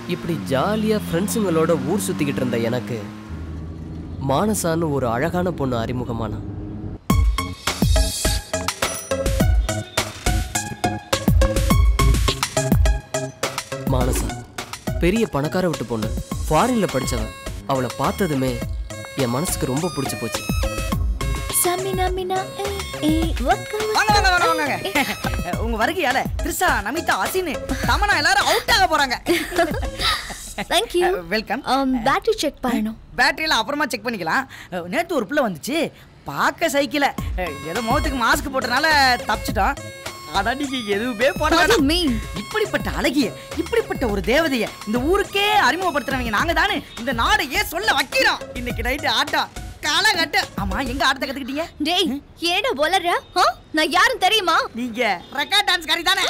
இப்படி ஜாலியா ஃப்ரெண்ட்ஸுங்களோட ஊர் சுத்திக்கிட்டு இருந்த எனக்கு மானசான்னு ஒரு அழகான பொண்ணு அறிமுகமானா மானசா பெரிய பணக்கார விட்டு பொண்ணு ஃபாரின்ல படிச்சவ அவளை பார்த்ததுமே என் மனசுக்கு ரொம்ப பிடிச்சு போச்சு சமினா மினா ஏ ஏ வக்க வாங்க வாங்க வாங்க வாங்க உங்க வருகையால த்ரிஷா நமிதா அசின் தமனா எல்லாரும் அவுட் ஆக போறாங்க thank you welcome battery check பண்ணணும் பேட்டரி எல்லாம் அப்புறமா செக் பண்ணிக்கலாம் அஹ், நேத்து ஒரு பிள்ளை வந்துச்சு பார்க்க சைக்கிள ஏதோ முகத்துக்கு மாஸ்க் போட்டனால தப்பிச்சிட்டோம் ஆனா நீங்க எதுவுமே போட What do you வேணாம். mean? இப்படிப்பட்ட அழகிய இப்படிப்பட்ட ஒரு தேவதைய இந்த ஊருக்கே அறிமுகப்படுத்துறவங்க நாங்க தானே இந்த நாடையே சொல்ல வைக்கிறோம் இன்னைக்கு நைட்டு ஆட்டம் காலகட்டு ஆமா எங்க ஆட்டத்தை கத்துக்கிட்டீங்க டேய் ஏடா வளர்ற ஆ? நான் யாரும் தெரியுமா நீங்க ரெக்கார்ட் டான்ஸ் காரி தானே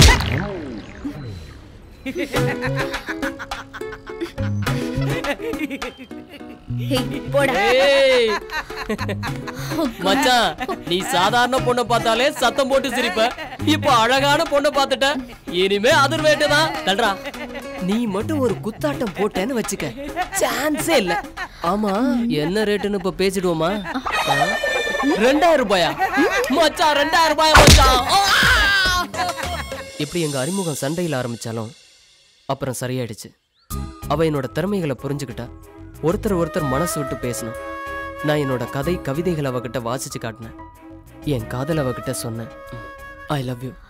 ஹேய் போடா ஏய் மச்சான் நீ சாதாரண பொண்ணை பார்த்தாலே சத்தம் போட்டு சிரிப்ப இப்போ அழகான பொண்ணை பார்த்துட்ட இனிமே அதிர்வேட்டு தான் தல்றா நீ மட்டும் ஒரு குத்தாட்டம் போட்டேன்னு வச்சுக்க சான்ஸே இல்ல ஆமா என்ன ரேட்டுன்னு இப்ப பேசிடுவோமா ஆ? ரெண்டாயிரம் ரூபாயா மச்சான் ரெண்டாயிரம் ரூபாயா மச்சான் ஆ! எப்படி எங்க அறிமுகம் சண்டையில் ஆரம்பிச்சாலும் அப்புறம் சரியாயிடுச்சு அவ என்னோட திறமைகளை புரிஞ்சுக்கிட்டா ஒருத்தர் ஒருத்தர் மனசு விட்டு பேசணும் நான் என்னோட கதை கவிதைகள் அவகிட்ட வாசிச்சு காட்டினேன் என் காதல் அவகிட்ட சொன்னேன் ஐ லவ் யூ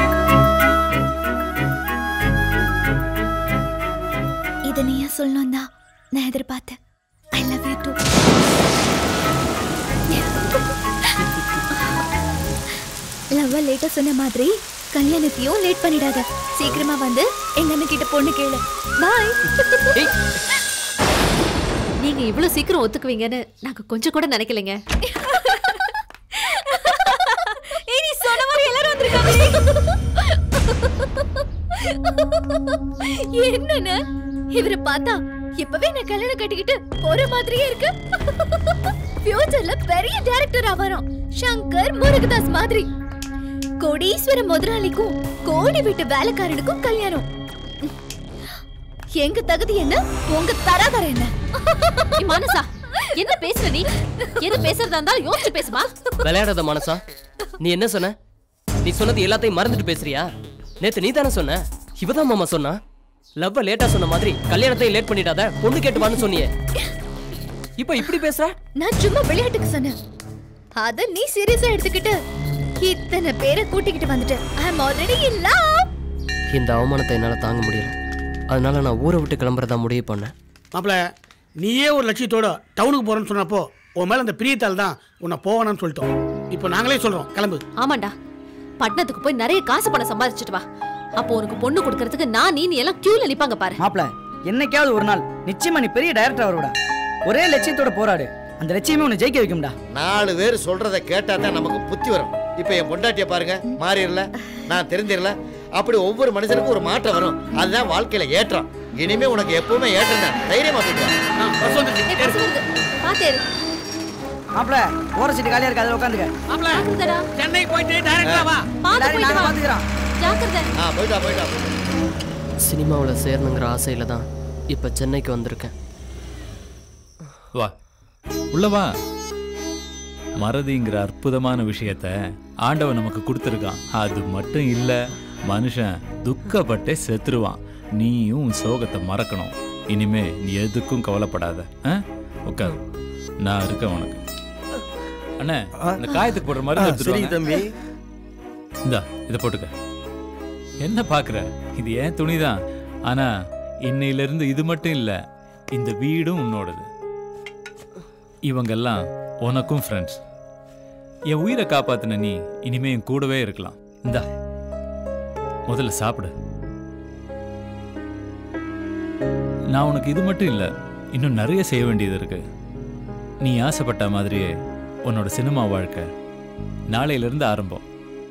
இதை நீ ஏன் சொல்லணும் தான் நான் எதிர்பார்த்தேன் I love you too love லேட்டா சொன்ன மாதிரி கல்யாணத்தையும் லேட் பண்ணிடாத சீக்கிரமா வந்து எங்க அண்ணன் கிட்ட பொண்ணு கேளு பாய் நீங்க இவ்வளவு சீக்கிரம் ஒத்துக்குவீங்கன்னு நாங்க கொஞ்சம் கூட நினைக்கலைங்க ஏய் நீ சொன்ன மாதிரி எல்லாரும் வந்திருக்காங்களே என்னன்னு இவரை பார்த்தா இப்பவே நான் கல்யாணம் கட்டிக்கிட்டு போற மாதிரியே இருக்கு ஃபியூச்சர்ல பெரிய டைரக்டர் ஆவாராம் சங்கர் முருகதாஸ் மாதிரி கோடீஸ்வர முதலாளிக்கும் கோடி வீட்டு வேலைக்காரனுக்கும் கல்யாணம் எங்க தகுதி என்ன உங்க தராதரம் என்ன நீ மனசா என்ன பேசுற நீ எது பேசுறதா இருந்தாலும் யோசிச்சு பேசுமா விளையாடாத மனசா நீ என்ன சொன்ன நீ சொன்னது எல்லாத்தையும் மறந்துட்டு பேசுறியா நேத்து நீ தானே சொன்ன இவதான் மாமா சொன்னா லவ்வ லேட்டா சொன்ன மாதிரி கல்யாணத்தை லேட் பண்ணிடாத பொண்ணு கேட்டு வான்னு சொன்னியே இப்போ இப்படி பேசுற நான் சும்மா விளையாட்டுக்கு சொன்னேன் அத நீ சீரியஸா எடுத்துக்கிட்டு இத்தனை பேரை கூட்டிக்கிட்டு வந்துட்டு ஐ அம் ஆல்ரெடி இன் லவ் இந்த அவமானத்தை என்னால தாங்க முடியல அதனால நான் ஊரை விட்டு கிளம்புறதா முடிவு பண்ணேன் மாப்பிள நீயே ஒரு லட்சியத்தோட டவுனுக்கு போறேன்னு சொன்னப்போ உன் மேல அந்த பிரியத்தால் தான் உன்னை போவேணாம்னு சொல்லிட்டோம் இப்போ நாங்களே சொல்றோம் கிளம்பு ஆமாண்டா பட்டணத்துக்கு போய் நிறைய காசு பணம் சம்பாதிச்சுட்டு வா அப்போ உனக்கு பொண்ணு கொடுக்கறதுக்கு நான் நீ நீ எல்லாம் கியூல நிப்பாங்க பாரு மாப்பிள என்னைக்காவது ஒரு நாள் நிச்சயமா நீ பெரிய டைரக்டர் அவரோட ஒரே லட்சியத்தோட போராடு அந்த லட்சியமே உன்னை ஜெயிக்க வைக்கும்டா நாலு பேர் சொல்றத கேட்டா தான் நமக்கு புத்தி வரும் இப்போ என் பொண்டாட்டிய பாருங்க மாறிடல நான் தெரிஞ்சிடல அப்படி ஒவ்வொரு மனுஷனுக்கும் ஒரு மாற்றம் வரும் அதுதான் வாழ்க்கையில ஏற்றம் இனிமே உனக்கு எப்பவுமே ஏற்றம் தான் தைரியமா போயிட்டு வா. ஏய், பஸ் வருது. பாத்து இரு. மாப்பிள ஓர சீட்டு காலியா இருக்கு அதில் உட்காந்துக்க ஜாக்கிரதைடா. சென்னை போயிட்டு டைரக்டா வா பாத்து எல்லாரையும் போயிட்டு நாங்க வா. பாத்துக்கிறோம் ஜாக்கிரதை ஆ போயிட்டு வா போயிட்டு வா சினிமாவில் சேரணுங்கிற ஆசையில தான் இப்போ சென்னைக்கு வந்திருக்கேன் வா உள்ள வா மறதிங்கிற அற்புதமான விஷயத்த ஆண்டவன் நமக்கு கொடுத்துருக்கான் அது மட்டும் இல்ல மனுஷன் துக்கப்பட்டே செத்துருவான் நீயும் உன் சோகத்தை மறக்கணும் இனிமே நீ எதுக்கும் கவலைப்படாத ஆ? உட்காரு நான் இருக்கேன் உனக்கு அண்ணே இந்த காயத்துக்கு போடுற மருந்து எடுத்துட்டு தம்பி இந்தா இதை போட்டுக்க என்ன பாக்குற இது ஏன் துணிதான் ஆனா இன்னையில இருந்து இது மட்டும் இல்ல இந்த வீடும் உன்னோடது இவங்கெல்லாம் உனக்கும் ஃப்ரெண்ட்ஸ் என் உயிரை காப்பாத்தின நீ இனிமே என் கூடவே இருக்கலாம் இந்தா முதல்ல சாப்பிடு நான் உனக்கு இது மட்டும் இல்ல இன்னும் நிறைய செய்ய வேண்டியது இருக்கு நீ ஆசைப்பட்ட மாதிரியே உன்னோட சினிமா வாழ்க்கை நாளையில இருந்து ஆரம்பம்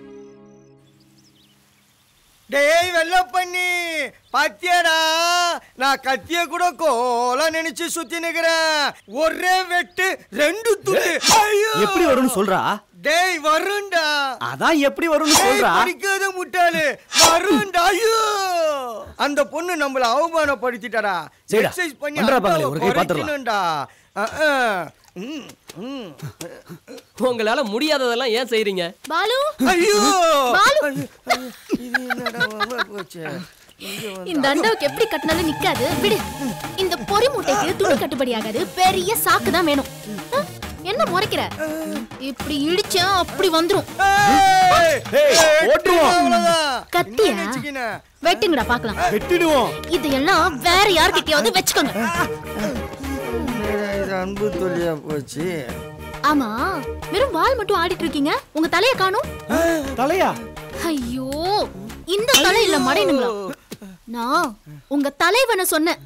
டேய் வெள்ள பண்ணி பாத்தியாடா நான் கத்திய கூட கோல நினைச்சு சுத்தி நிக்கிறேன் ஒரே வெட்டு ரெண்டு துண்டு ஐயோ எப்படி வரும்னு சொல்றா டேய் வரும்டா அதான் எப்படி வரும்னு டேய், சொல்றா படிக்காத முட்டாளு வரும்டா ஐயோ அந்த பொண்ணு நம்மள அவமானப்படுத்திட்டாடா சரிடா. எக்ஸசைஸ் பண்ணி பண்றா பாங்களே, அண்டாவை ஒரு கை பாத்துடலாம். குறைக்கணும்டா. அஹ், அஹ். ம், ம். உங்களால முடியாததெல்லாம் ஏன் செய்றீங்க பாலு ஐயோ பாலு. ஐயோ, ஐயோ, இது என்னடா வம்பா போச்சு இங்க வந்து- இந்த அண்டாவுக்கு எப்படி கட்டினாலும் நிக்காது விடு இந்த பொறி மூட்டைக்கு துணி கட்டுப்படி ஆகாது பெரிய சாக்கு தான் வேணும் ஆ, என்ன முறைக்கிற இப்படி இடிச்சா அப்படி வந்துரும் ஏய், ஏய், ஏய், ஓட்டுவோம். அவ்வளவுதான். கத்தியா? என்ன நினைச்சுக்கின? வெட்டுங்கடா பாக்கலாம் வெட்டிடுவோம் இதையெல்லாம் வேற யார்கிட்டயாவது வச்சுக்கோங்க என்னடா இது அன்பு தொல்லியா போச்சு ஆமா வெறும் வால் மட்டும் ஆடிட்டு இருக்கீங்க உங்க தலைய காணும் தலையா ஐயோ இந்த தலை இல்ல மடையணுங்களா நான் உங்க தலைவனை சொன்னேன்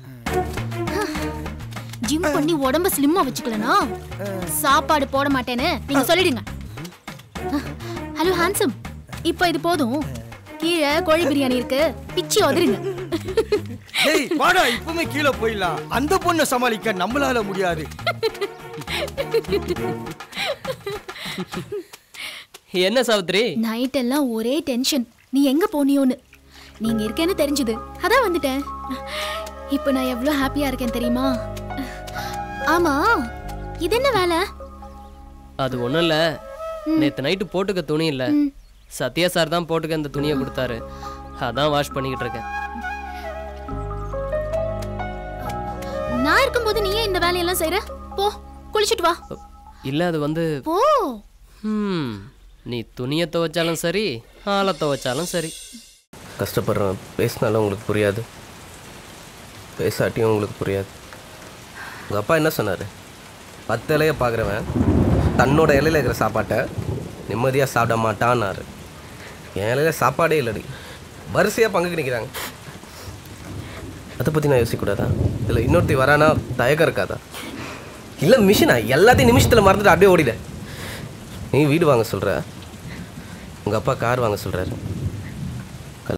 ஜிம் பண்ணி உடம்ப ஸ்லிம்மா வச்சுக்கலனா சாப்பாடு போட மாட்டேன்னு நீங்க சொல்லிடுங்க ஹலோ ஹான்சம் இப்போ இது போதும் கீழே கோழி பிரியாணி இருக்கு பிச்சி உதறிங்க டேய் வாடா இப்பவுமே கீழே போயிடலாம் அந்த பொண்ணை சமாளிக்க நம்மளால முடியாது என்ன சாவித்ரி நைட் எல்லாம் ஒரே டென்ஷன் நீ எங்க போனியோன்னு நீங்க இருக்கேன்னு தெரிஞ்சது அதான் வந்துட்டேன் இப்போ நான் எவ்வளவு ஹாப்பியா இருக்கேன் தெரியுமா ஆமா இது என்ன வேலை அது ஒண்ணும் இல்ல நேத்து நைட்டு போட்டுக்க துணி இல்ல சத்யா சார் தான் போட்டுக்க இந்த துணியை கொடுத்தாரு அதான் வாஷ் பண்ணிக்கிட்டு இருக்கேன் நான் இருக்கும்போது நீ ஏன் இந்த வேலையெல்லாம் செய்யற போ குளிச்சிட்டு வா இல்ல அது வந்து போ ஹம், நீ துணியை துவைச்சாலும் சரி ஆளை துவைச்சாலும் சரி கஷ்டப்படுறேன் பேசினாலும் உங்களுக்கு புரியாது பேசாட்டியும் உங்களுக்கு புரியாது உங்கள் அப்பா என்ன சொன்னார் பத்து இலையை பார்க்குறவன் தன்னோட இலையில இருக்கிற சாப்பாட்டை நிம்மதியாக சாப்பிட மாட்டான்னாரு என் இலையில சாப்பாடே இல்லடி வரிசையாக பங்குக்கு நிற்கிறாங்க அதை பற்றி நான் யோசிக்கக்கூடாதா இதில் இன்னொருத்தி வரானா தயக்கம் இருக்காதா இல்லை மிஷினா எல்லாத்தையும் நிமிஷத்தில் மறந்துட்டு அப்படியே ஓடிட நீ வீடு வாங்க சொல்கிற உங்கள் அப்பா கார் வாங்க சொல்கிறாரு